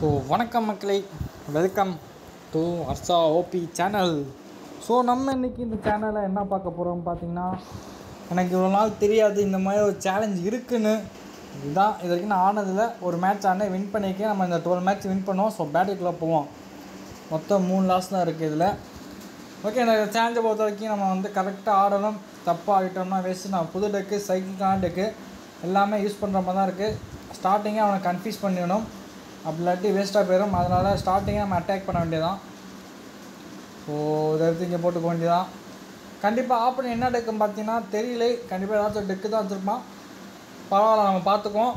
so வணக்கம் மக்களே welcome to Harsha OP channel so நம்ம இன்னைக்கு இந்த சேனலில் என்ன பார்க்க போகிறோம் பார்த்தீங்கன்னா எனக்கு இவ்வளோ நாள் தெரியாது இந்த மாதிரி ஒரு சேலஞ்ச் இருக்குன்னு இதுதான் இது வரைக்கும் நான் ஆனதில் ஒரு மேட்ச் ஆனே வின் பண்ணியிருக்கேன் நம்ம இந்த டுவெல் மேட்ச் வின் பண்ணோம் ஸோ பேட்டிக்குள்ளே போவோம் மொத்தம் மூணு லாஸ் தான் இருக்குது இதில் ஓகே இந்த சேலஞ்சை பொறுத்த வரைக்கும் நம்ம வந்து கரெக்டாக ஆடணும் தப்பாக ஆகிட்டோம்னா வேஸ்ட்டு நான் புது டெக்கு சைக்கிள்கான டெக்கு எல்லாமே யூஸ் பண்ணுற மாதிரி தான் இருக்குது ஸ்டார்டிங்கே அவனை கன்ஃபியூஸ் பண்ணிடணும் அப்படி இல்லாட்டி வேஸ்ட்டாக போயிடும் அதனால் ஸ்டார்டிங்கே நம்ம அட்டாக் பண்ண வேண்டியதான் ஸோ இதை எடுத்து இங்கே போட்டுக்க வேண்டியதான் கண்டிப்பாக ஆப் பண்ணி என்ன டெக்குன்னு பார்த்தீங்கன்னா தெரியல கண்டிப்பாக ஏதாச்சும் டெக்கு தான் வச்சுருப்பான் பரவாயில்ல நம்ம பார்த்துக்குவோம்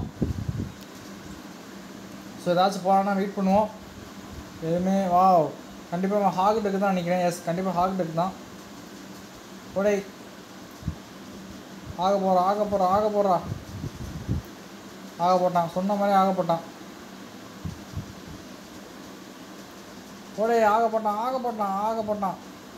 ஸோ ஏதாச்சும் போகிறான்னா வெயிட் பண்ணுவோம் எதுவுமே வா கண்டிப்பாக நான் ஹாக் டெக்கு தான் நினைக்கிறேன் எஸ் கண்டிப்பாக ஹாக் டெக் தான் உடை ஆக போகிறா ஆக போகிறா ஆக போகிறா ஆக போட்டான் சொன்ன மாதிரி ஆக போட்டான் உடை ஆக போட்டான் ஆக போட்டான் ஆக போட்டான்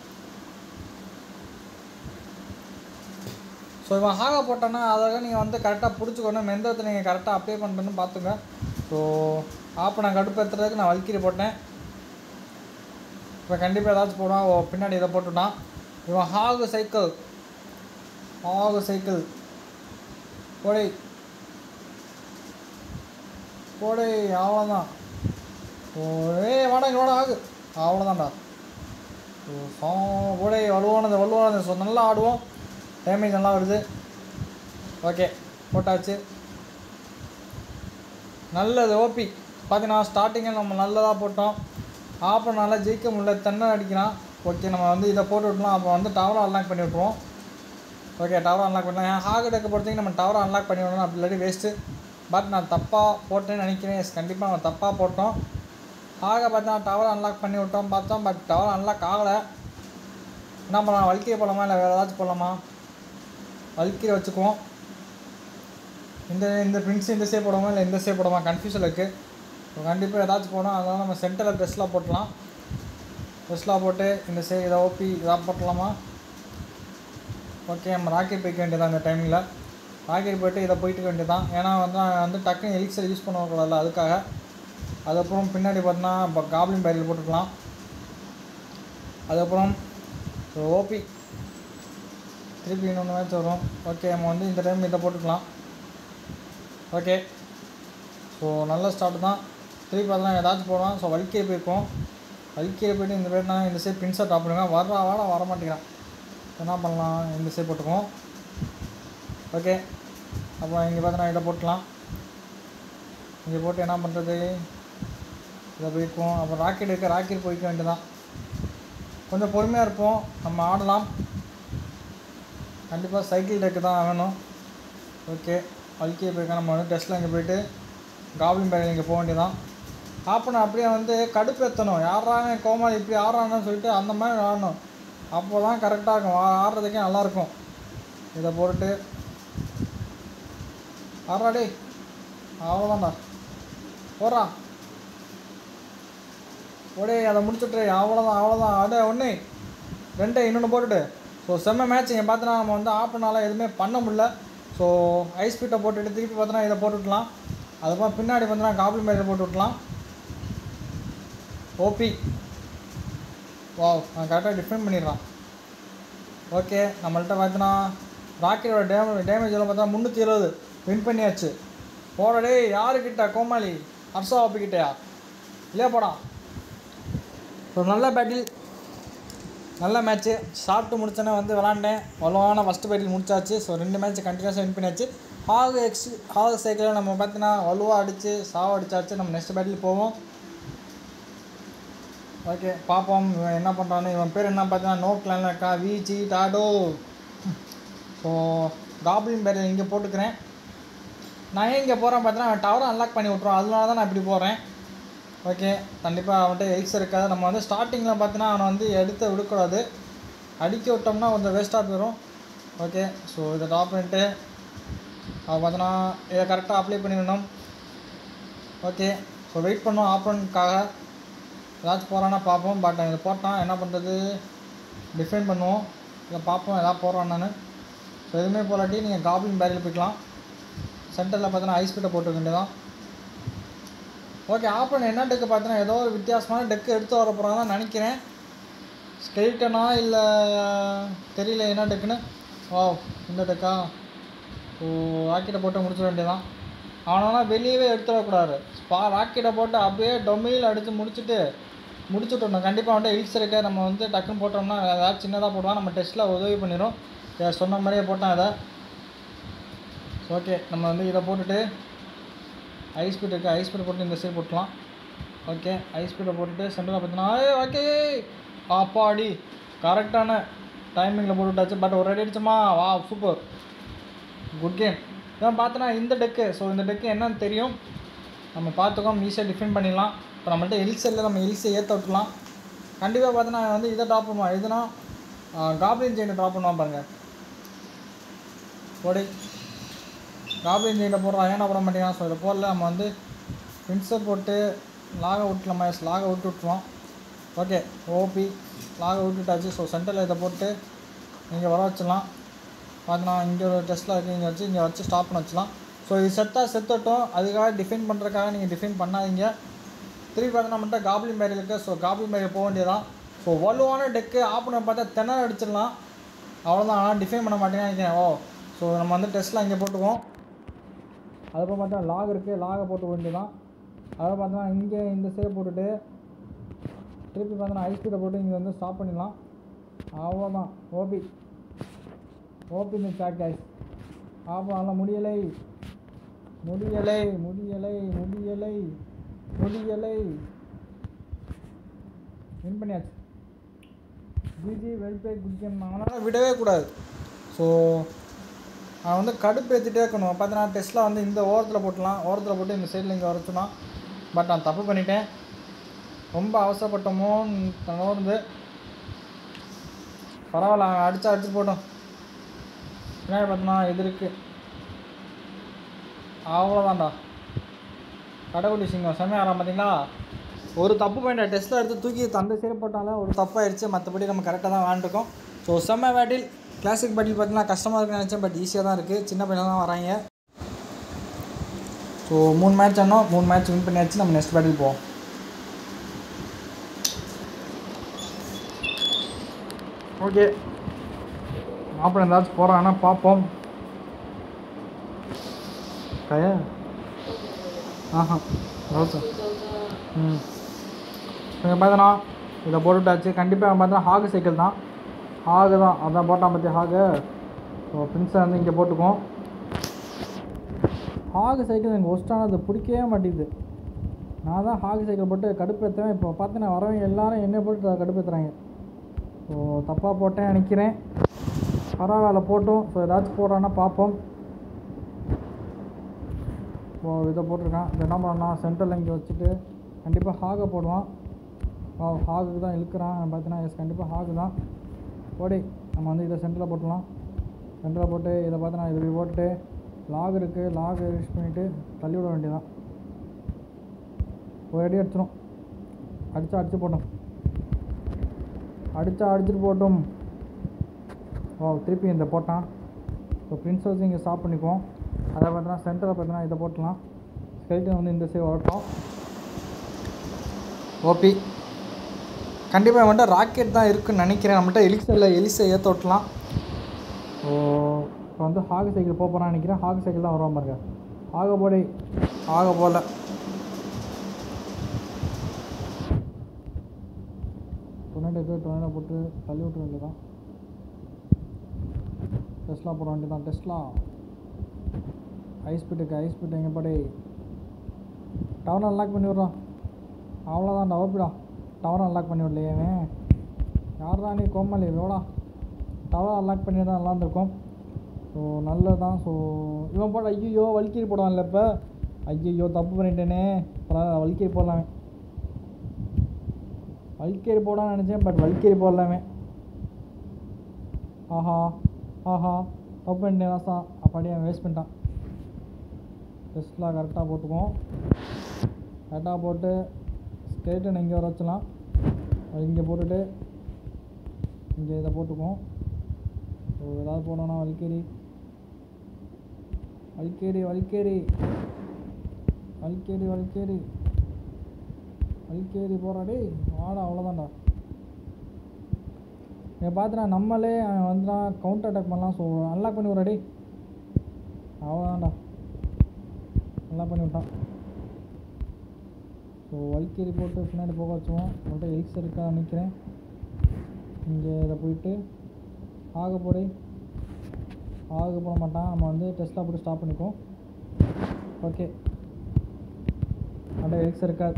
ஸோ இவன் ஆக போட்டான்னா அதாக நீங்கள் வந்து கரெக்டாக பிடிச்சிக்கணும் எந்த இடத்துல நீங்கள் கரெக்டாக அப்ளை பண்ணுறேன்னு பார்த்துங்க ஸோ ஆப்பை நான் கடுப்பேற்றுறதுக்கு நான் வல்கிரி போட்டேன் இப்போ கண்டிப்பாக ஏதாச்சும் போடுவான் ஓ பின்னாடி இதை போட்டுட்டான் இவன் ஹாகு சைக்கிள் ஹாகு சைக்கிள் போடை போடை அவ்வளோதான் ஓ ஏ வாடா இங்கே வாடா ஆகு அவ்வளோதான்டா ஓ சா போடை வலுவானது வலுவானது ஸோ நல்லா ஆடுவோம் டேமேஜ் நல்லா வருது ஓகே போட்டாச்சு நல்லது ஓபி பார்த்தீங்கன்னா ஸ்டார்டிங்கில் நம்ம நல்லதாக போட்டோம் ஆப்பம் நல்லா ஜெயிக்க முடியல தென்னை அடிக்கிறான் ஓகே நம்ம வந்து இதை போட்டு விட்டலாம் அப்போ வந்து டவரை அன்லாக் பண்ணி விட்ருவோம் ஓகே டவரை அன்லாக் பண்ணலாம் என் ஹாக் டெக்கை பொறுத்தவரைக்கும் நம்ம டவரை அன்லாக் பண்ணி விடணும் அப்படி இல்லாட்டி வேஸ்ட்டு பட் நான் தப்பாக போட்டேன்னு நினைக்கிறேன் எஸ் கண்டிப்பாக நம்ம தப்பாக போட்டோம் ஆக பார்த்தா டவரை அன்லாக் பண்ணி விட்டோம் பார்த்தோம் பட் டவர் அன்லாக் ஆகலை என்ன பண்ணலாம் வல்கியை போடலாமா இல்லை வேறு ஏதாச்சும் போடலாமா வல்கியை வச்சுக்குவோம் இந்த இந்த பிரிண்ட்ஸ் இந்த சே போடுவோமா இல்லை இந்த சே போடுவோமா கன்ஃபியூஷன் இருக்குது ஸோ கண்டிப்பாக ஏதாச்சும் போனோம் அதனால் நம்ம சென்டரில் ட்ரெஸ்லாம் போட்டலாம் ட்ரெஸ்லாம் போட்டு இந்த சே இதை ஓபி இதாக போட்டலாமா ஓகே நம்ம ராக்கெட் போய்க்க வேண்டியதான் இந்த டைமில் ராக்கெட் போயிட்டு இதை போயிட்டு வேண்டியதான் ஏன்னா வந்து நான் வந்து டக்குன்னு எலிக்சர் யூஸ் பண்ணக்கூடாதுல்ல அதுக்காக அதுக்கப்புறம் பின்னாடி பார்த்தீங்கன்னா இப்போ காப்ளின் பேரியல் போட்டுக்கலாம் அதுக்கப்புறம் ஸோ ஓபி திருப்பி இன்னொன்று மேட்ச் வரும் ஓகே நம்ம வந்து இந்த டைம் இதை போட்டுக்கலாம் ஓகே ஸோ நல்ல ஸ்டார்ட் தான் திருப்பி பார்த்தா ஏதாச்சும் போடுவோம் ஸோ வல்கியை போயிருக்கோம் வல்கியை போயிட்டு இந்த பேர் நான் இந்த சைட் பின்ஸை டாப் பண்ணுவேன் வர்றா வாடா வர மாட்டேங்கிறான் என்ன பண்ணலாம் இந்த சைட் போட்டுக்குவோம் ஓகே அப்புறம் இங்கே பார்த்தா இதை போட்டலாம் இங்கே போட்டு என்ன பண்ணுறது இதை போய்க்குவோம் அப்புறம் ராக்கெட் இருக்க ராக்கெட் போய்க்க வேண்டியதான் கொஞ்சம் பொறுமையாக இருப்போம் நம்ம ஆடலாம் கண்டிப்பாக சைக்கிள் டெக்கு தான் வேணும் ஓகே வல்கியை போய்க்க நம்ம வந்து டெஸ்ட்டில் இங்கே போயிட்டு காப்ளின் பேரில் இங்கே போக வேண்டியதான் ஆப்பனை அப்படியே வந்து கடுப்பேற்றணும் யாரான கோமாளி இப்படி ஆடுறான்னு சொல்லிட்டு அந்த மாதிரி ஆடணும் அப்போ தான் கரெக்டாக இருக்கும் ஆ- ஆடுறதுக்கே நல்லாயிருக்கும் இதை போட்டுட்டு ஆடுறா டேய் அவ்வளோதான்டா போடுறா ஓடே அதை முடிச்சுட்டு அவ்வளோதான் அவ்வளோதான் அடே ஒன்று ரெண்டு இன்னொன்று போட்டுட்டு ஸோ செம்ம மேட்ச் இங்கே பார்த்தோன்னா நம்ம வந்து ஆப்பனால எதுவுமே பண்ண முடியல ஸோ ஐஸ் ஸ்பீட்டை போட்டுட்டு திருப்பி பார்த்தோன்னா இதை போட்டு விட்டலாம் அதுக்கப்புறம் பின்னாடி பார்த்தோன்னா காப்ளின் மேலே போட்டு விட்டலாம் ஓபி வாவ் நான் கரெக்டாக டிஃபைன் பண்ணிடுறான் ஓகே நம்மள்ட்ட பார்த்தோன்னா ராக்கெட்டோட டேமே டேமேஜ் எல்லாம் பார்த்தா முந்நூற்றி இருபது வின் பண்ணியாச்சு போட டேய் யாருக்கிட்ட கோமாளி ஹர்ஷா ஓப்பிக்கிட்டயா இல்லையா போடா ஸோ நல்ல பேட்டில் நல்ல மேட்ச்சு சாப்பிட்டு முடிச்சோன்னே வந்து விளாண்டேன் வலுவான ஃபஸ்ட்டு பேட்டில் முடிச்சாச்சு ஸோ ரெண்டு மேட்ச் கண்டினியூஸாக வின் பண்ணியாச்சு ஹாக் எக்ஸ் ஹாக் சைக்கிளில் நம்ம பார்த்தீங்கன்னா வலுவாக அடித்து சாவ அடிச்சாச்சு நம்ம நெக்ஸ்ட் பேட்டில் போவோம் ஓகே பார்ப்போம் இவன் என்ன பண்ணுறான்னு இவன் பேர் என்ன பார்த்தீங்கன்னா நோ கிளானில் இருக்கா விஜி டாடோ ஸோ காப்ளின் பேர் இங்கே போட்டுக்கிறேன் நான் ஏன் இங்கே போகிறேன் பார்த்தீங்கன்னா அவன் டவரை அன்லாக் பண்ணி விட்ருவான் அதனால தான் நான் இப்படி போகிறேன் ஓகே கண்டிப்பாக அவன்கிட்ட எக்ஸ் இருக்காது நம்ம வந்து ஸ்டார்டிங்கில் பார்த்தீங்கன்னா அவனை வந்து எடுத்து விடக்கூடாது அடிக்க விட்டோம்னா கொஞ்சம் வேஸ்ட்டாக போயிடும் ஓகே ஸோ இதை டாப் பண்ணிட்டு அவன் பார்த்தோன்னா இதை கரெக்டாக அப்ளை பண்ணிடணும் ஓகே ஸோ வெயிட் பண்ணோம் ஆப்பனுக்காக ஏதாச்சும் போகிறான்னா பார்ப்போம் பட் இதை போட்டான் என்ன பண்ணுறது டிஃபைன் பண்ணுவோம் இதை பார்ப்போம் எதாவது போடுறான் நான் ஸோ எதுவுமே போலாட்டி நீங்கள் காப்ளின் பேரில் போய்க்கலாம் சென்டரில் பார்த்தோன்னா ஐஸ் பீட்டை போட்டுக்க வேண்டியதான் ஓகே ஆப்பன் என்ன டெக்கு பார்த்தீங்கன்னா ஏதோ ஒரு வித்தியாசமான டெக்கு எடுத்து வர போகிறாங்கன்னு நினைக்கிறேன் ஸ்கெல்டனா இல்லை தெரியல என்ன டெக்குன்னு வா இந்த டெக்கா ஓ ராக்கெட்டை போட்டு முடிச்சிட வேண்டியதான் அவனால வெளியவே எடுத்து வரக்கூடாது ஸ்பா ராக்கெட்டை போட்டு அப்படியே டொமையில் அடித்து முடிச்சுட்டு முடிச்சுட்டோம் கண்டிப்பாக வந்துட்டு எலிக்ஸ் இருக்கே நம்ம வந்து டக்குன்னு போட்டோம்னா ஏதாவது சின்னதாக போடுவான் நம்ம டெஸ்ட்டில் உதவி பண்ணிடும் இதை சொன்ன மாதிரியே போட்டான் இதை ஓகே நம்ம வந்து இதை போட்டுட்டு ஐஸ் ஸ்பீட் இருக்குது ஐஸ் ஸ்பீட் போட்டு இந்த சைடு போட்டுலாம் ஓகே ஐஸ் ஸ்பீடை போட்டுட்டு சென்டரில் பார்த்தீங்கன்னா ஓகே அப்பாடி கரெக்டான டைமிங்கில் போட்டு விட்டாச்சு பட் ஒரு அடி அடிச்சோமா வா சூப்பர் குட் கேம் இதான் பார்த்தோன்னா இந்த டெக்கு ஸோ இந்த டெக்கு என்னன்னு தெரியும் நம்ம பார்த்துக்கோம் ஈஸியாக டிஃபைன் பண்ணிடலாம் இப்போ நம்மள்ட்ட எலிஸ் இல்லை நம்ம எலிஸை ஏற்ற விட்டுலாம் கண்டிப்பாக பார்த்தோன்னா வந்து இதை ட்ராப் பண்ணுவான் எதுனா காப்ளின் செயினை ட்ராப் பண்ணுவான் பாருங்கள் போடி காப்ளின் செயினை போடுறான் ஏன்னா போட மாட்டேங்கிறான் ஸோ இதை போடல நம்ம வந்து பின்ஸை போட்டு லாகை விட்டுலாம் மேஸ் லாகை விட்டு விட்டுருவோம் ஓகே ஓபி லாகை விட்டுட்டாச்சு ஸோ சென்டரில் இதை போட்டு இங்கே வர வச்சிடலாம் பார்த்தீங்கன்னா இங்கே ஒரு டெஸ்ட்டில் இருக்குது இங்கே வச்சு இங்கே வச்சு ஸ்டாப் பண்ண வச்சலாம் ஸோ இது செத்தாக செத்துட்டோம் அதுக்காக டிஃபைன் பண்ணுறதுக்காக நீங்கள் டிஃபைன் பண்ணாதீங்க திருப்பி பார்த்தீங்கன்னா மட்டும் காப்ளின் பேரி இருக்குது ஸோ காப்ளின் பேரி போக வேண்டியதான் ஸோ வலுவான டெக்கு ஆப்பனை பார்த்தா திணற அடிச்சிடலாம் அவ்வளோதான் ஆனால் டிஃபைன் பண்ண மாட்டேங்கன்னு நினைக்கிறேன் ஓ ஸோ நம்ம வந்து டெஸ்ட்டில் இங்கே போட்டுக்குவோம் அதுக்கப்புறம் பார்த்தா லாக் இருக்குது லாகை போட்டு வேண்டியதான் அதை பார்த்தோன்னா இங்கே இந்த சைடு போட்டுட்டு திருப்பி பார்த்தோன்னா ஐஸ் ஸ்பீடை போட்டு இங்கே வந்து ஸ்டாப் பண்ணிடலாம் அவ்வளோதான் ஓபி ஓபி இந்த சாக் கைஸ் ஆப்பம் முடியலை முடியலை முடியலை முடியலை முடியலை வின் பண்ணியாச்சு ஜிஜி வெல்பே குட் கேம் அவனால் விடவே கூடாது ஸோ அவன் வந்து கடுப்பு ஏற்றிட்டே இருக்கணும் பார்த்தீங்கன்னா டெஸ்ட்டில் வந்து இந்த ஓரத்தில் போட்டலாம் ஓரத்தில் போட்டு இந்த சைடில் இங்கே வரச்சுனான் பட் நான் தப்பு பண்ணிட்டேன் ரொம்ப அவசரப்பட்டோமோன்னு தோணுது பரவாயில்ல அவன் அடிச்சா அடிச்சு போட்டோம் பின்னாடி பார்த்தோம்னா இது இருக்குது அவ்வளோதான்டா கடவுளி சிங்கம் செம்மையாரா பார்த்தீங்களா ஒரு தப்பு பண்ணிட்ட டெஸ்ட்டில் எடுத்து தூக்கி அந்த சைடு போட்டாலும் ஒரு தப்பாயிடுச்சு மற்றபடி நம்ம கரெக்டாக தான் விளாண்டுருக்கோம் ஸோ செம்ம பேட்டில் கிளாசிக் பேட்டில் பார்த்தீங்கன்னா கஷ்டமாக இருக்குன்னு நினச்சேன் பட் ஈஸியாக தான் இருக்குது சின்ன பையன் தான் வராங்க ஸோ மூணு மேட்ச் ஆனோம் மூணு மேட்ச் வின் பண்ணியாச்சு நம்ம நெக்ஸ்ட் பேட்டில் போவோம் ஓகே மாப்பிள்ளை ஏதாச்சும் போகிறாங்கன்னா பார்ப்போம் கயா ஆஹா ஓகே ம் இங்கே பார்த்தோன்னா இதை போட்டுட்டாச்சு கண்டிப்பாக பார்த்தா ஹாகு சைக்கிள் தான் ஹாகு தான் அதான் போட்டான் பற்றி ஹாகு ஸோ பிரின்ஸை வந்து இங்கே போட்டுக்குவோம் ஹாகு சைக்கிள் எனக்கு ஒஸ்டானது பிடிக்கவே மாட்டேங்குது நான் தான் ஹாகு சைக்கிள் போட்டு கடுப்பேற்றுவேன் இப்போ பார்த்தீங்கன்னா வரவங்க எல்லாரும் என்னை போட்டு கடுப்பேற்றுறாங்க ஸோ தப்பாக போட்டேன் நினைக்கிறேன் பரவாயில்ல போட்டும் ஸோ ஏதாச்சும் போடுறான்னா பார்ப்போம் இப்போ இதை போட்டிருக்கான் இதை என்ன பண்ணலாம் சென்ட்ரல் இங்கே வச்சுட்டு கண்டிப்பாக ஹாகை போடுவான் ஓ ஹாகுக்கு தான் இழுக்கிறான் பார்த்தீங்கன்னா எஸ் கண்டிப்பாக ஹாகு தான் ஓடி நம்ம வந்து இதை சென்டரில் போட்டுடலாம் சென்டரில் போட்டு இதை பார்த்தோன்னா இது இப்படி போட்டு லாக் இருக்குது லாக் யூஸ் பண்ணிவிட்டு தள்ளி விட வேண்டியதான் ஒரு அடி அடிச்சிடும் அடித்தா அடிச்சு போட்டோம் அடித்தா அடிச்சுட்டு போட்டும் ஓ திருப்பி இந்த போட்டான் ஸோ பிரின்ஸஸ் இங்கே ஸ்டாப் பண்ணிக்குவோம் அதை பார்த்தோன்னா சென்டரில் பார்த்தோன்னா இதை போட்டலாம் ஸ்கெல்டன் வந்து இந்த சைடு வரட்டும் ஓபி கண்டிப்பாக வந்துட்டு ராக்கெட் தான் இருக்குன்னு நினைக்கிறேன் நம்மகிட்ட எலிக்ஸரில் எலிஸை ஏற்ற விட்டலாம் ஸோ இப்போ வந்து ஹாக் சைக்கிள் போக போகிறான்னு நினைக்கிறேன் ஹாக் சைக்கிள் தான் வருவான் பாருங்க ஆக போடி ஆக போகல டொனேட்டோக்கு டொனேட்டோ போட்டு தள்ளி விட்டுற வேண்டியதான் டெஸ்ட்லா போட வேண்டியதான் டெஸ்ட்லா ஐஸ் பீட்டுக்கு ஐஸ் பீட்டு எங்கே படி டவரை அன்லாக் பண்ணி விட்றான் அவ்வளோதான் டவர்பிடா டவரை அன்லாக் பண்ணி விடலையே அவன் யாரா நீ கோமலி ரோடா டவர் அன்லாக் பண்ணி தான் நல்லா இருந்திருக்கும் ஸோ நல்லது தான் ஸோ இவன் போட ஐயோ வலிக்கீரி போடுவான்ல இப்போ ஐயோ தப்பு பண்ணிட்டேனே பரவாயில்ல வலிக்கீரி போடலாமே வலிக்கேரி போடான்னு நினச்சேன் பட் வலிக்கேரி போடலாமே ஆஹா ஆஹா தப்பு பண்ணிட்டேன் ராசா அப்படியே வேஸ்ட் பண்ணிட்டான் டெஸ்ட்லாம் கரெக்டாக போட்டுக்குவோம் கரெக்டாக போட்டு ஸ்கேட்டன் இங்கே வர வச்சலாம் அது இங்கே போட்டுட்டு இங்கே இதை போட்டுக்குவோம் ஸோ ஏதாவது போனோன்னா வலிக்கேரி வலிக்கேரி வலிக்கேரி வலிக்கேரி வலிக்கேரி வலிக்கேறி போகிறா டேய் வாடா அவ்வளோதான்டா இதை பார்த்துனா நம்மளே அவன் வந்துடான் கவுண்டர் அட்டாக் பண்ணலாம் ஸோ அன்லாக் பண்ணி விட்றா டேய் அவ்வளோதான்டா நல்லா பண்ணி விட்டான் ஸோ வலிக்கேறி போட்டு பின்னாடி போக வச்சுவோம் உங்கள்கிட்ட எலிக்ஸ் இருக்கா நினைக்கிறேன் இங்கே இதை போயிட்டு ஆக போடே ஆக போட மாட்டான் நம்ம வந்து டெஸ்ட்டாக போட்டு ஸ்டாப் பண்ணிக்குவோம் ஓகே அந்த எலிக்ஸ் இருக்காது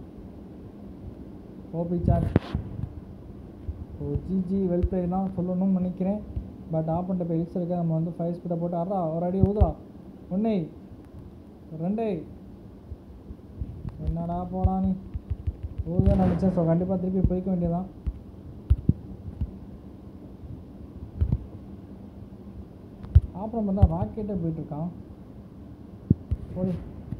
OP charge so GG well play தான் சொல்லணும்னு நினைக்கிறேன் பட் ஆப் பண்ணிட்ட இப்போ எலிக்ஸ் இருக்கா நம்ம வந்து ஃபைவ் ஸ்பீடை போட்டு அறா ஒரு அடி ஊதுறா ஒன்றே ரெண்டே என்னடா போடா நீ ஊத நினச்சேன் ஸோ கண்டிப்பாக திருப்பி போய்க்க வேண்டியதான் அப்புறம் பார்த்தா ராக்கெட்டே போயிட்டுருக்கான் ஓடி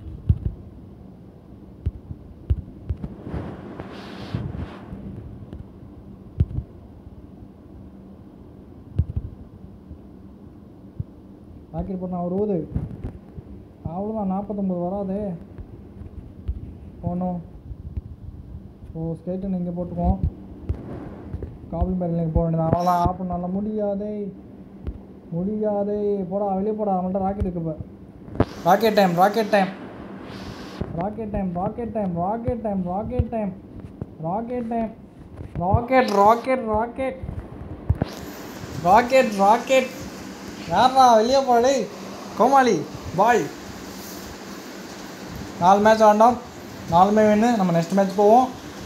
ராக்கெட் போட்டான் அவர் ஊது அவ்வளோதான் நாற்பத்தொம்பது வராதே போகணும் ஓ ஸ்கேட்டன் இங்கே போட்டுக்குவோம் காபிள் பேரில் இங்கே போக வேண்டியது அவ்வளோதான் ஆஃப் பண்ணால முடியாதே முடியாதே போடா வெளியே போடா அவன்கிட்ட ராக்கெட் இருக்கு இப்போ rocket time rocket time rocket time rocket time rocket time rocket time rocket time rocket rocket rocket rocket rocket யாரா வெளியே போடே கோமாளி பாய் நாலு மேட்ச் ஆடினோம் நாலுமே வேணு நம்ம நெக்ஸ்ட் மேட்ச் போவோம்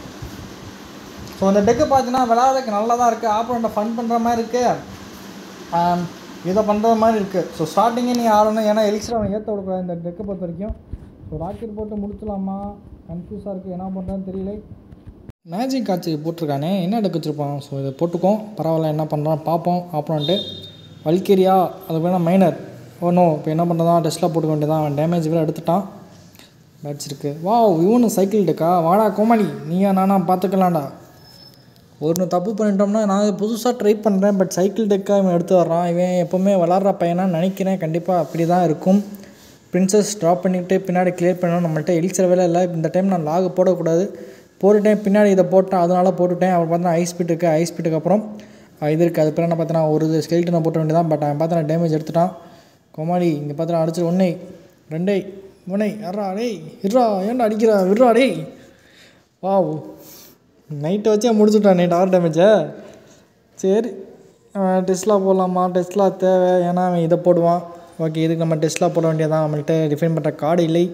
ஸோ இந்த டெக்கு பார்த்தீங்கன்னா விளையாடுறதுக்கு நல்லா தான் இருக்குது ஆப்போனண்ட்டை ஃபன் பண்ணுற மாதிரி இருக்குது இதை பண்ணுற மாதிரி இருக்குது ஸோ ஸ்டார்டிங்கே நீ ஆடணும் ஏன்னா எலிக்ஸர் அவன் ஏற்ற விடக்கூடாது இந்த டெக்கை பொறுத்த வரைக்கும் ஸோ ராக்கெட் போட்டு முடிச்சலாமா கன்ஃபியூஸாக இருக்குது என்ன பண்ணுறதுன்னு தெரியல மேஜிக் காட்சி போட்டிருக்கானே என்ன டெக் வச்சுருப்பான் ஸோ இதை போட்டுக்கோம் பரவாயில்ல என்ன பண்ணுறான் பார்ப்போம் ஆப்போனண்ட்டு வல்கேரியா அது வேணால் மைனர் ஓ இப்போ என்ன பண்ணுறதா டெஸ்ட்டில் போட்டுக்க வேண்டியதான் அவன் டேமேஜ் வேறு எடுத்துட்டான் பேட்ச் இருக்குது வா இவனு சைக்கிள் டெக்கா வாடா கோமாளி நீயா நானா பார்த்துக்கலாம்டா ஒன்று தப்பு பண்ணிட்டோம்னா நான் புதுசாக ட்ரை பண்ணுறேன் பட் சைக்கிள் டெக்காக இவன் எடுத்து வர்றான் இவன் எப்போவுமே விளாட்ற பையனா நினைக்கிறேன் கண்டிப்பாக அப்படி தான் இருக்கும் பிரின்சஸ் ட்ராப் பண்ணிவிட்டு பின்னாடி கிளியர் பண்ணணும் நம்மள்ட்ட எலிக்ஸர் வேலை இல்லை இந்த டைம் நான் லாகு போடக்கூடாது போட்டுட்டேன் பின்னாடி இதை போட்டேன் அதனால போட்டுட்டேன் அவர் பார்த்தா ஐஸ் ஸ்பீட் இருக்குது ஐஸ் ஸ்பீட்டுக்கு அப்புறம் அஹ் இது இருக்குது அது பேர் என்ன பார்த்தனா ஒரு ஸ்கெல்ட்டனை போட்ட வேண்டியதான் பட் அவன் பார்த்தா டேமேஜ் எடுத்துட்டான் கோமாளி இங்கே பார்த்தா அடிச்சு ஒன்றே ரெண்டே மூணை யாரா டேய் இருறா ஏன்டா அடிக்கிறா விட்றா டேய் வாவ் நைட்டை வச்சே முடிச்சுட்டான் நைட் ஆர் டேமேஜை சரி டெஸ்ட்லா போடலாமா டெஸ்ட்லா தேவை ஏன்னா அவன் இதை போடுவான் ஓகே இதுக்கு நம்ம டெஸ்ட்லா போட வேண்டியதான் நம்மள்கிட்ட டிஃபைன் பண்ணுற கார்டு இல்லை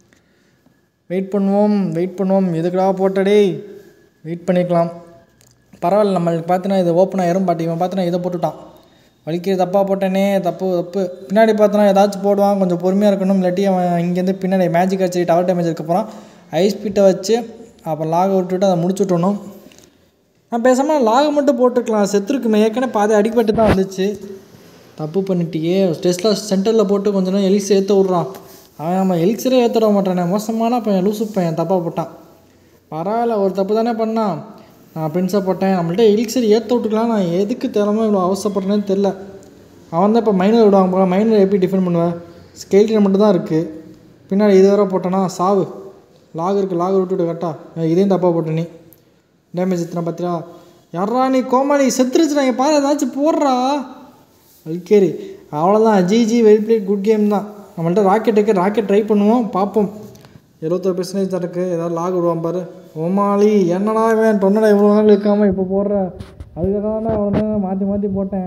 வெயிட் பண்ணுவோம் வெயிட் பண்ணுவோம் எதுக்குடா போட்டடே வெயிட் பண்ணிக்கலாம் பரவாயில்ல நம்மளுக்கு பார்த்தீங்கன்னா இது ஓப்பன் ஆயிரும் பட் இவன் பார்த்தீங்கன்னா இதை போட்டுட்டான் வலிக்கிறது தப்பாக போட்டேனே தப்பு தப்பு பின்னாடி பார்த்தோன்னா ஏதாச்சும் போடுவான் கொஞ்சம் பொறுமையாக இருக்கணும் இல்லாட்டி அவன் இங்கேருந்து பின்னாடி மேஜிக் வச்சு டவர் டேமேஜ் இருக்கப்போகிறான் ஐ ஸ்பீட்டை வச்சு அப்புறம் லாக விட்டுட்டு அதை முடிச்சு விட்டணும் நான் பேசாமல் லாக மட்டும் போட்டுக்கலாம் செத்துருக்குமே ஏற்கனவே பாதி அடிப்பட்டு தான் வந்துச்சு தப்பு பண்ணிட்டியே டெஸ்ட்டில் சென்டரில் போட்டு கொஞ்ச நேரம் எலிக்ஸ் ஏற்ற விட்றான் அவன் நம்ம எலிக்ஸரே ஏற்ற விட மாட்டானே மோசமான பையன் லூசு பையன் தப்பாக போட்டான் பரவாயில்ல ஒரு தப்பு தானே பண்ணான் நான் பிரின்ஸாக போட்டேன் நம்மள்ட்ட எலிக்ஸர் ஏற்ற விட்டுக்கலாம் நான் எதுக்கு தேவையில்லாம இவ்வளோ அவசரப்படுறேன்னு தெரில அவன் தான் இப்போ மைனர் விடுவாங்க போல மைனர் எப்படி டிஃபெண்ட் பண்ணுவேன் ஸ்கெல்டின் மட்டும் தான் இருக்குது பின்னாடி இது வரை போட்டேன்னா சாவு லாக் இருக்குது லாக் விட்டுவிட்டு கரெக்டாக இதையும் தப்பாக போட்ட நீ டேமேஜ் எத்தனை பார்த்தியா யாரா நீ கோமாளி செத்துருச்சுடா இங்கே பாரு ஏதாச்சும் போடுறா அல்கேரி அவ்வளோதான் G G well played good game தான் நம்மள்ட்ட ராக்கெட் இருக்குது ராக்கெட் ட்ரை பண்ணுவோம் பார்ப்போம் எழுபத்தொரு பெர்சன்டேஜ் தான் இருக்குது ஏதாவது லாக் விடுவான் பாரு ஓமாளி என்னடா இவன் தொண்டடா இவ்வளோ நாள் இருக்காமல் இப்போ போடுற அதுக்காக தான் அவ்வளோ மாற்றி மாற்றி போட்டேன்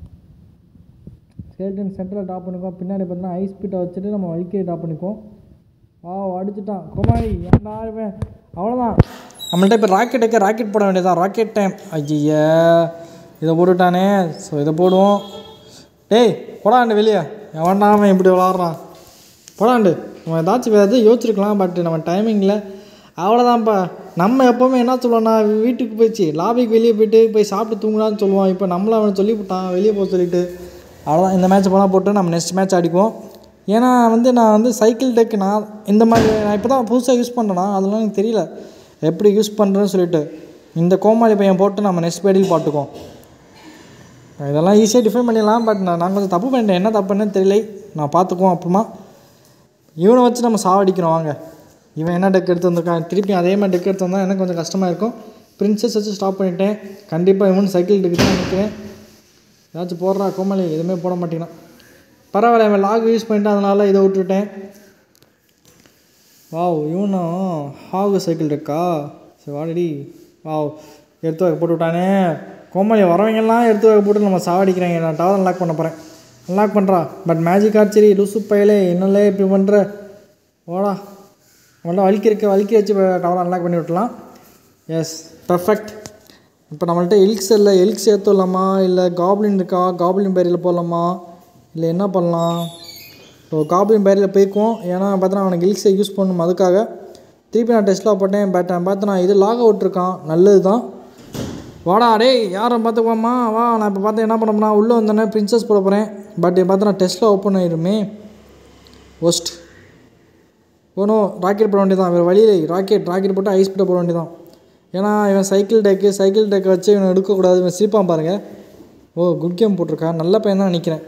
ஸ்கேல்டன் சென்டரில் ட்ராப் பண்ணிக்குவோம் பின்னாடி பார்த்தீங்கன்னா ஐஸ் ஸ்பீட்டை வச்சுட்டு நம்ம வலிக்கே ட்ராப் பண்ணிக்குவோம் ஆ அடிச்சுட்டான் குமாரி ஏன்டா இருப்பேன் அவ்வளோதான் நம்மள்ட்ட இப்போ ராக்கெட் வைக்க ராக்கெட் போட வேண்டியதான் ராக்கெட் டைம் ஐயா இதை போட்டுட்டானே ஸோ இதை போடுவோம் டேய் போடாண்டு வெளியே எவன்டா அவன் இப்படி விளாட்றான் போடாண்டு நம்ம ஏதாச்சும் வேறு எதுவும் யோசிச்சிருக்கலாம் பட் நம்ம டைமிங்கில் அவ்வளோதான்ப்பா நம்ம எப்போவுமே என்ன சொல்லுவோம்னா வீட்டுக்கு போயிடுச்சு லாபிக்கு வெளியே போயிட்டு போய் சாப்பிட்டு தூங்கலான்னு சொல்லுவோம் இப்போ நம்மளும் அவனை சொல்லிவிட்டான் வெளியே போக சொல்லிட்டு அவ்வளோதான் இந்த மேட்ச் போனால் போட்டு நம்ம நெக்ஸ்ட் மேட்ச் அடிக்குவோம் ஏன்னா வந்து நான் வந்து சைக்கிள் டெக் நான் இந்த மாதிரி நான் இப்போ தான் புதுசாக யூஸ் பண்ணுறேன்னா அதெல்லாம் எனக்கு தெரியல எப்படி யூஸ் பண்ணுறேன்னு சொல்லிட்டு இந்த கோமாளி பையன் போட்டு நம்ம நெக்ஸ்ட் பேடியில் பாட்டுக்குவோம் இதெல்லாம் ஈஸியாக டிஃபைன் பண்ணிடலாம் பட் நான் நான் கொஞ்சம் தப்பு பண்ணிட்டேன் என்ன தப்புன்னு தெரியல நான் பார்த்துக்குவோம் அப்புறமா இவனை வச்சு நம்ம சாவடிக்கிறோம் வாங்க இவன் என்ன டெக் எடுத்து வந்திருக்கான் திருப்பி அதே மாதிரி டெக் எடுத்து வந்தால் எனக்கு கொஞ்சம் கஷ்டமாக இருக்கும் பிரின்சஸ் வச்சு ஸ்டாப் பண்ணிட்டேன் கண்டிப்பாக இவன் சைக்கிள் டெக்கு தான் நினைக்கிறேன் ஏதாச்சும் போடுறா கோமலி எதுவுமே போட மாட்டேங்கிறான் பரவாயில்ல இவன் லாக் யூஸ் பண்ணிட்டு அதனால இதை விட்டுட்டேன் வாவ் இவனும் ஹாகு சைக்கிள் இருக்கா சரி வாடடி வாவ் எடுத்து வைக்க போட்டு விட்டானே கோமலி வரவங்கெல்லாம் எடுத்து வைக்க போட்டு நம்ம சாவடிக்கிறாங்க நான் டவர் லாக் பண்ண போகிறேன் லாக் பண்ணுறா பட் மேஜிக் ஆர்ச்சரி லூசு பயலே என்னலே இப்படி பண்ணுற ஓடா நல்லா வலிக்க இருக்க வலிக்க வச்சு டவர் அன்லாக் பண்ணி விட்டலாம் எஸ் பர்ஃபெக்ட் இப்போ நம்மள்ட்ட எல்க்ஸ் இல்லை எல்க்ஸ் ஏற்றலாமா இல்லை காப்ளின் இருக்கா காப்ளின் பேரியில் போடலாமா இல்லை என்ன பண்ணலாம் ஸோ காப்ளின் பேரியில் போய்க்குவோம் ஏன்னா பார்த்தா அவனுக்கு எல்க்ஸை யூஸ் பண்ணணும் அதுக்காக திருப்பி நான் டெஸ்ட்லாம் போட்டேன் பட் பார்த்து நான் இது லாக் அவுட் இருக்கான் நல்லது தான் வாடா டேய் யாரை பார்த்துக்குவாம்மா வா நான் இப்போ பார்த்து என்ன பண்ண போனால் உள்ளே வந்தோடனே பிரின்சஸ் போட போகிறேன் பட் பார்த்து நான் டெஸ்ட்டில் ஓப்பன் ஆயிருமே ஒஸ்ட் ஓனோ ராக்கெட் போட வேண்டியதான் வேறு வழியிலே ராக்கெட் ராக்கெட் போட்டு ஐஸ் போட போட வேண்டியதான் ஏன்னா இவன் சைக்கிள் டெக்கு சைக்கிள் டெக்கை வச்சு இவனை எடுக்கக்கூடாது இவன் சிரிப்பான் பாருங்கள் ஓ குட் கேம் போட்டிருக்கான் நல்ல பையன் தான் நினைக்கிறேன்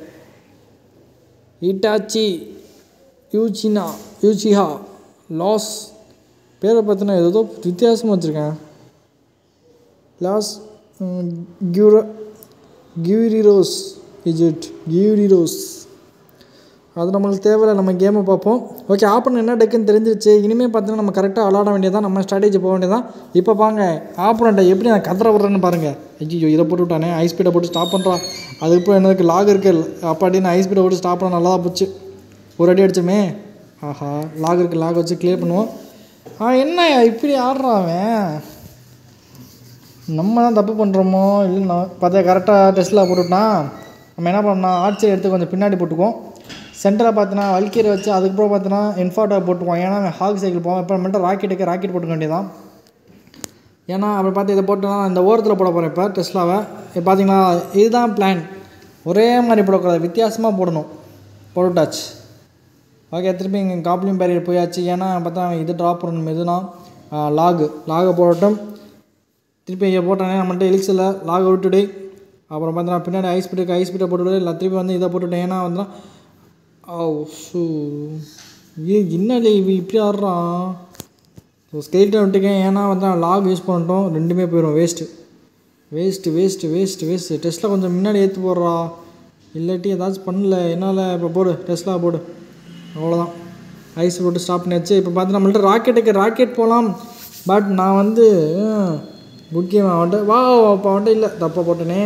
இட்டாச்சி யூச்சினா யூச்சிஹா லாஸ் பேரை பார்த்தீங்கன்னா ஏதோ வித்தியாசமாக வச்சுருக்கேன் லாஸ் கியூர கியூரிரோஸ் இஜிட் கியூரிரோஸ் அது நம்மளுக்கு தேவையில்ல நம்ம கேமை பார்ப்போம் ஓகே ஆப்பன் என்ன டெக்குன்னு தெரிஞ்சிருச்சு இனிமேல் பார்த்தீங்கன்னா நம்ம கரெக்டாக விளாட வேண்டியதான் நம்ம ஸ்ட்ராட்டஜி போக வேண்டியதான் இப்போ பாங்க ஆப்பனண்ட்டை எப்படி நான் கதற விட்றேன்னு பாருங்கள் ஐயோ இதை போட்டு விட்டானே ஐஸ் ஸ்பீடை போட்டு ஸ்டாப் பண்ணுறான் அதுக்கு எனக்கு லாக் இருக்கு அப்பாடி நான் ஐஸ் ஸ்பீடை போட்டு ஸ்டாப் பண்ண நல்லா தான் போச்சு ஒரு அடி அடிச்சோமே ஆஹா லாக் இருக்கு லாக் வச்சு க்ளியர் பண்ணுவோம் ஆ என்ன இப்படி ஆடுறான் அவன் நம்ம தான் தப்பு பண்ணுறோமோ இல்லைன்னா பார்த்தா கரெக்டாக டெஸ்ட்டில் போட்டுவிட்டான் நம்ம என்ன பண்ணோம் ஆர்ச்சர் எடுத்து கொஞ்சம் பின்னாடி போட்டுக்குவோம் சென்டரில் பார்த்தோன்னா வல்கீரை வச்சு அதுக்கப்புறம் பார்த்தோன்னா இன்ஃபாட்டா போட்டுக்குவோம் ஏன்னா அவன் ஹாக் சைக்கிள் போவான் இப்போ மட்டும் ராக்கெட்டுக்கு ராக்கெட் போட்டுக்க வேண்டியதான் ஏன்னா அப்புறம் பார்த்து இதை போட்டோன்னா இந்த ஓரத்தில் போட போகிறேன் இப்போ டெஸ்லாவை இப்போ பார்த்தீங்கன்னா இதுதான் பிளான் ஒரே மாதிரி போடக்கூடாது வித்தியாசமாக போடணும் போட்டுட்டாச்சு ஓகே திருப்பி இங்கே காப்ளின் பேரியர் போயாச்சு ஏன்னா பார்த்தா அவன் இது ட்ராப் பண்ணணும் எதுனா லாகு லாகை போடட்டும் திருப்பி இங்கே போட்டானே நம்மள்ட்ட எலிக்ஸில் லாக் விட்டுடு அப்புறம் பார்த்தா பின்னாடி ஐஸ் பிட்டுக்கு ஐஸ் பிட்டை போட்டுவிடு இல்லை திருப்பி வந்து இதை போட்டுவிட்டேன் ஏன்னா வந்து ஓ ஷூ ஏ என்னலே இவ இப்படி ஆடுறான் ஸோ ஸ்கெலிட்டன் விட்டுக்கேன் ஏன்னா வந்து லாக் யூஸ் பண்ணிட்டோம் ரெண்டுமே போயிடும் waste waste waste waste waste டெஸ்ட்டில் கொஞ்சம் முன்னாடி ஏற்று போடுறா இல்லாட்டி ஏதாச்சும் பண்ணல என்னால் இப்போ போடு டெஸ்ட்லாம் போடு அவ்வளோதான் ஐஸ் போட்டு ஸ்டாப் பண்ணியாச்சு இப்போ பார்த்து நம்மள்ட்ட ராக்கெட்டுக்கு ராக்கெட் போகலாம் பட் நான் வந்து குட் கேம் அவன்கிட்ட வா அப்போ அவன்கிட்ட இல்லை தப்பாக போட்டேனே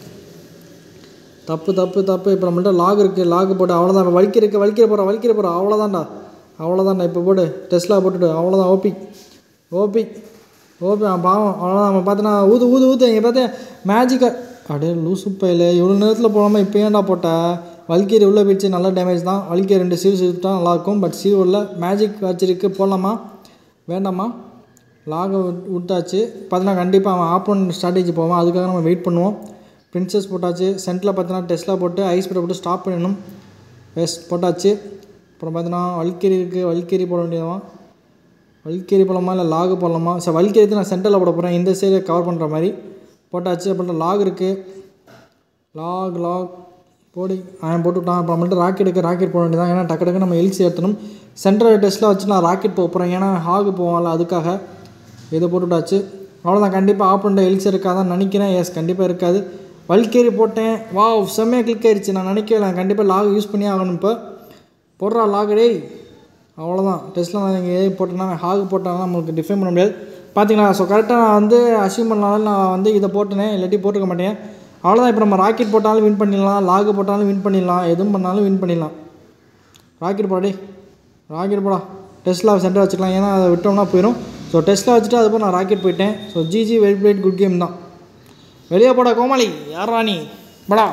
தப்பு தப்பு தப்பு இப்போ நம்மள்ட்ட லாக் இருக்குது லாக் போட்டு அவ்வளோதான் இப்போ வலிக்கிற இருக்கு வலிக்கிற போகிற வலிக்கிற போகிற அவ்வளோதான்டா அவ்வளோதான்டா இப்போ போடு டெஸ்ட்லாம் போட்டுட்டு அவ்வளோதான் ஓபி ஓபி ஓபி அவன் பாவம் அவ்வளோதான் அவன் பார்த்தனா ஊது ஊது ஊது இங்கே பார்த்தேன் மேஜிக்கை அப்படியே லூசு பையில இவ்வளோ நேரத்தில் போடாமல் இப்போ ஏன்டா போட்ட வல்கீர் உள்ளே போயிடுச்சு நல்ல டேமேஜ் தான் வல்கீர் ரெண்டு சீவ் சுட்டா நல்லாயிருக்கும் பட் சீவ் உள்ள மேஜிக் வச்சிருக்கு போடலாமா வேண்டாமா லாக விட்டாச்சு பார்த்தீங்கன்னா கண்டிப்பாக அவன் ஆப்போன் ஸ்ட்ராட்டஜி போவான் அதுக்காக நம்ம வெயிட் பண்ணுவோம் பிரின்சஸ் போட்டாச்சு சென்டரில் பார்த்தீங்கன்னா டெஸ்ட்லாம் போட்டு ஐஸ் பீடை போட்டு ஸ்டாப் பண்ணணும் எஸ் போட்டாச்சு அப்புறம் பார்த்தீங்கன்னா வல்கேரி இருக்குது வல்கேரி போட வேண்டியதான் வல்கேரி போடலாமா இல்லை லாகு போடலாமா சரி வல்கேரி நான் சென்டரில் போட போகிறேன் இந்த சைடு கவர் பண்ணுற மாதிரி போட்டாச்சு அப்புறம் லாக் இருக்குது லாக் லாக் போடி அவன் போட்டு விட்டான் அப்புறம் மட்டும் ராக்கெட்டுக்கு ராக்கெட் போட வேண்டியதான் ஏன்னா டக்கு டக்கு நம்ம எல்சி ஏற்றணும் சென்ட்ரல் டெஸ்ட்டில் வச்சு நான் ராக்கெட் போக போகிறேன் ஏன்னா ஹாகு போவான்ல அதுக்காக இதை போட்டு விட்டாச்சு அவ்வளோதான் கண்டிப்பாக ஆப்பண்ட எல்சி இருக்காதான் நினைக்கிறேன் எஸ் கண்டிப்பாக இருக்காது வல்கேரி போட்டேன் வா செம்மையாக கிளிக் ஆயிடுச்சு நான் நினைக்கல கண்டிப்பாக லாக் யூஸ் பண்ணி ஆகணும் இப்போ போடுறா லாக் டேய் அவ்வளோதான் டெஸ்ட்டில் நான் இங்கே போட்டேன்னா ஹாக் போட்டாங்கன்னா நம்மளுக்கு டிஃபைன் பண்ண முடியாது பார்த்தீங்களா ஸோ கரெக்டாக நான் வந்து அசீவ் பண்ணாலும் நான் வந்து இதை போட்டேனே இல்லாட்டி போட்டுக்க மாட்டேன் அவ்வளோதான் இப்போ நம்ம ராக்கெட் போட்டாலும் வின் பண்ணிடலாம் லாகு போட்டாலும் வின் பண்ணிடலாம் எதுவும் பண்ணாலும் வின் பண்ணிடலாம் ராக்கெட் போடா டேய் ராக்கெட் போடா டெஸ்ட்டில் சென்டர் வச்சுக்கலாம் ஏன்னா அதை விட்டோம்னா போயிடும் ஸோ டெஸ்ட்டில் வச்சுட்டு அதுக்கப்புறம் நான் ராக்கெட் போயிட்டேன் so GG well played good game தான் வெளியே போடா கோமாளி யாரா நீ படா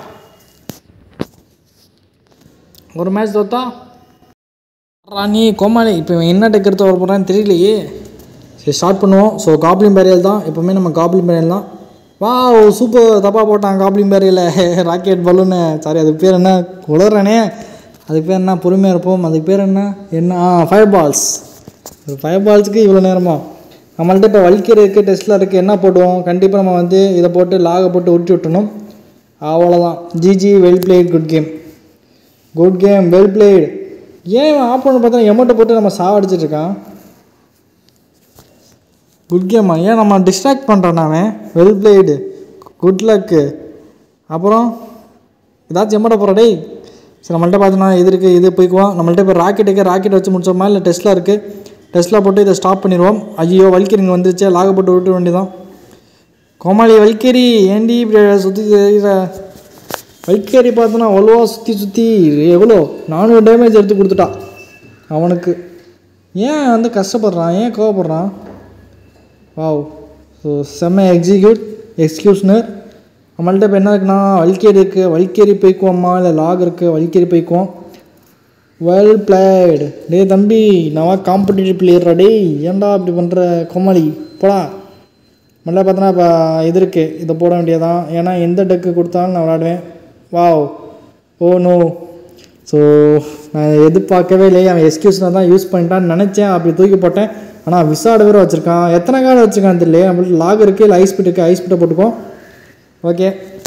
ஒரு மேட்ச் தோத்தா ராணி கோமாளி இப்போ இவன் என்ன டெக் எடுத்து வர போகிறான்னு தெரியலையே சரி ஸ்டார்ட் பண்ணுவோம் ஸோ காப்ளின் பேரியல் தான் எப்போவுமே நம்ம காப்ளின் பேரியல் தான் வா சூப்பர் தப்பாக போட்டான் goblin barrel rocket balloon sorry அதுக்கு பேர் என்ன குளறனே அதுக்கு பேர் என்ன பொறுமையாக இருப்போம் அதுக்கு பேர் என்ன என்ன ஆ ஃபயர் பால்ஸ் ஃபயர் பால்ஸுக்கு இவ்வளோ நேரமா நம்மள்ட்ட இப்போ வலிக்கிற இருக்குது டெஸ்ட்டில் இருக்குது என்ன போடுவோம் கண்டிப்பாக நம்ம வந்து இதை போட்டு லாகை போட்டு உருட்டி விட்டணும் அவ்வளோதான் G G well played good game good game well played ஏன் இவன் ஆப் பண்ணி பார்த்தா எமௌண்ட்டை போட்டு நம்ம சாவடிச்சிட்டு இருக்கான் குட் கேமா ஏன் நம்ம டிஸ்ட்ராக்ட் பண்ணுறான் அவன் வெல் பிளேடு குட் லக்கு அப்புறம் ஏதாச்சும் எம்மட போகிற டேய் சரி நம்மள்ட்ட பார்த்தோன்னா இது இருக்குது இது போய்க்குவோம் நம்மள்ட்ட இப்போ ராக்கெட் இருக்குது ராக்கெட் வச்சு முடிச்சோமா இல்லை டெஸ்ட்லாம் இருக்குது டெஸ்ட்லாம் போட்டு இதை ஸ்டாப் பண்ணிடுவோம் ஐயோ வல்கரிங்க வந்துருச்சு லாக போட்டு விட்டு வேண்டியதான் கோமாளி வல்கேரி ஏண்டி இப்படி சுற்றி தெரியுற வல்கேரி பார்த்தோன்னா அவ்வளோவா சுற்றி சுற்றி எவ்வளோ நானூறு டேமேஜ் எடுத்து கொடுத்துட்டா அவனுக்கு ஏன் வந்து கஷ்டப்படுறான் ஏன் கோவப்படுறான் வாவ் ஸோ செம்ம எக்ஸிக்யூட் எக்ஸ்கியூஷனர் நம்மள்ட்ட இப்போ என்ன இருக்குன்னா வல்கேரி இருக்குது வல்கேரி போய்க்குவோம்மா இல்லை லாக் இருக்குது வல்கேரி போய்க்குவோம் வெல் பிளேடு டேய் தம்பி நவா காம்படிட்டிவ் பிளேயர்ரா டேய் ஏன்டா இப்படி பண்ணுற கோமாளி போடா முதல்ல பார்த்தோன்னா இப்போ இது இருக்குது இதை போட வேண்டியதான் ஏன்னா எந்த டெக்கு கொடுத்தாலும் நான் விளாடுவேன் வாவ் ஓ நோ ஸோ நான் எதிர்பார்க்கவே இல்லையே அவன் எக்ஸ்கியூஷனை தான் யூஸ் பண்ணிட்டான்னு நினச்சேன் அப்படி தூக்கி போட்டேன் ஆனால் விசாடு வேறு வச்சுருக்கான் எத்தனை கார்டு வச்சுருக்கான் தெரியல நம்மளுக்கு லாக் இருக்குது இல்லை ஐஸ் இருக்குது ஐஸ் பிட்டை போட்டுக்கோ ஓகே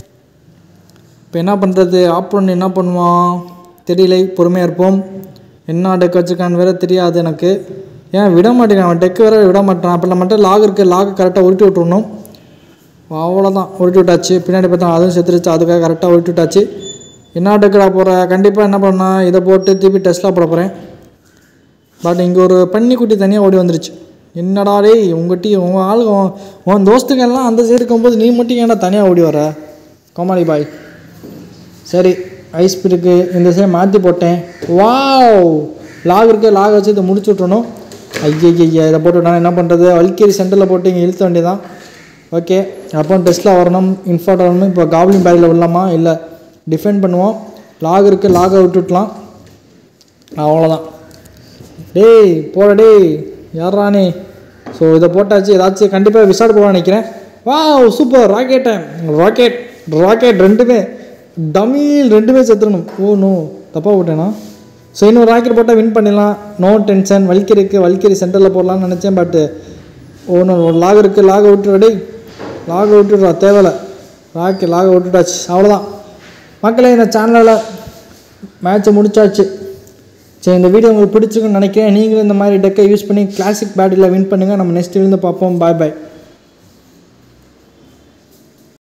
இப்போ என்ன பண்ணுறது ஆப்போனண்ட் என்ன பண்ணுவான் தெரியலை பொறுமையாக இருப்போம் என்ன டெக் வச்சுருக்கான்னு வேற தெரியாது எனக்கு ஏன் விட மாட்டேங்கிறான் அவன் டெக்கு வேற விட மாட்டான் அப்போ நம்மகிட்ட லாக் இருக்குது லாக் கரெக்டாக உருட்டி விட்டுறணும் அவ்வளோதான் உருட்டி விட்டாச்சு பின்னாடி பார்த்தா அதுவும் செத்துருச்சு அதுக்காக கரெக்டாக உருட்டி விட்டாச்சு என்ன டெக்குடா போகிற கண்டிப்பாக என்ன பண்ணா இதை போட்டு திருப்பி டெஸ்ட்லாம் போட போகிறேன் பட் இங்கே ஒரு பன்னிக்குட்டி தனியாக ஓடி வந்துருச்சு என்னடா டேய் உங்கள் டீ உங்கள் ஆளுங்க உன் உன் தோஸ்துங்கெல்லாம் அந்த சைடு இருக்கும்போது நீ மட்டும் ஏன்டா தனியாக ஓடி வர கோமாளி பாய் சரி ஐஸ் பிருக்கு இந்த சைடு மாற்றி போட்டேன் வாவ் லாக் இருக்கு லாக் வச்சு இதை முடிச்சு விட்றணும் ஐயா இதை போட்டு நான் என்ன பண்ணுறது வல்கேரி சென்டரில் போட்டு இங்கே இழுத்த வேண்டியதான் ஓகே அப்போ டெஸ்ட்டில் வரணும் இன்ஃபார்ட் வரணும் இப்போ காப்ளின் பேரில் விடலாமா இல்லை டிஃபெண்ட் பண்ணுவோம் லாக் இருக்குது லாகை விட்டுட்டலாம் அவ்வளோதான் டேய் போட டேய் யாரா நீ ஸோ இதை போட்டாச்சு ஏதாச்சும் கண்டிப்பாக விசாடு போக நினைக்கிறேன் வா super rocket time rocket rocket ரெண்டுமே டமில் ரெண்டுமே செத்துடணும் ஓ நோ தப்பாக போட்டேனா ஸோ இன்னொரு ராக்கெட் போட்டால் வின் பண்ணிடலாம் நோ டென்ஷன் வலிக்கரிக்கு வலிக்கரி சென்டரில் போடலாம்னு நினச்சேன் பட்டு ஓ நோ லாக் இருக்குது லாகை விட்டுற டேய் லாகை விட்டுடுறா தேவையில்ல ராக்கெட் லாகை விட்டுட்டாச்சு அவ்வளோதான் மக்களே இந்த சேனலில் மேட்ச்சை முடிச்சாச்சு சரி இந்த வீடியோ உங்களுக்கு பிடிச்சிருக்குன்னு நினைக்கிறேன் நீங்களும் இந்த மாதிரி டெக்கை யூஸ் பண்ணி கிளாசிக் பேட்டில் வின் பண்ணுங்கள் நம்ம நெக்ஸ்ட் இருந்து பார்ப்போம் பாய் பாய்